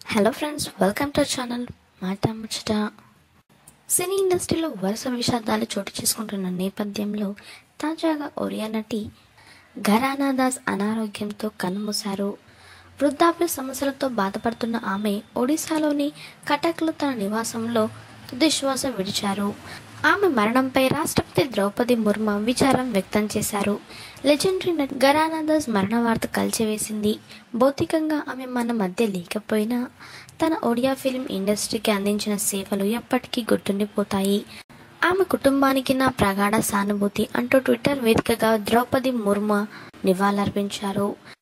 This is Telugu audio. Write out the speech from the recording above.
hello friends welcome to channel మాట ముచ్చట సినీ ఇండస్ట్రీలో వరుస విషాదాలు చోటు చేసుకుంటున్న నేపథ్యంలో తాజాగా ఒరియా నటి ఘరానా దాస్ అనారోగ్యంతో కన్నుమూశారు వృద్ధాప్య సమస్యలతో బాధపడుతున్న ఆమె ఒడిశాలోని కటక్లో తన నివాసంలో తుదిశ్వాస విడిచారు ఆమె మరణంపై రాష్ట్రపతి ద్రౌపది ముర్ము విచారం వ్యక్తం చేశారు లెజెండరీ నటి గరానాదాస్ మరణ వార్త కలిచివేసింది భౌతికంగా ఆమె మన మధ్య లేకపోయినా తన ఒడియా ఫిల్మ్ ఇండస్ట్రీకి అందించిన సేవలు ఎప్పటికీ గుర్తుండిపోతాయి ఆమె కుటుంబానికి నా ప్రగాఢ సానుభూతి అంటూ ట్విట్టర్ వేదికగా ద్రౌపది ముర్ము నివాళులర్పించారు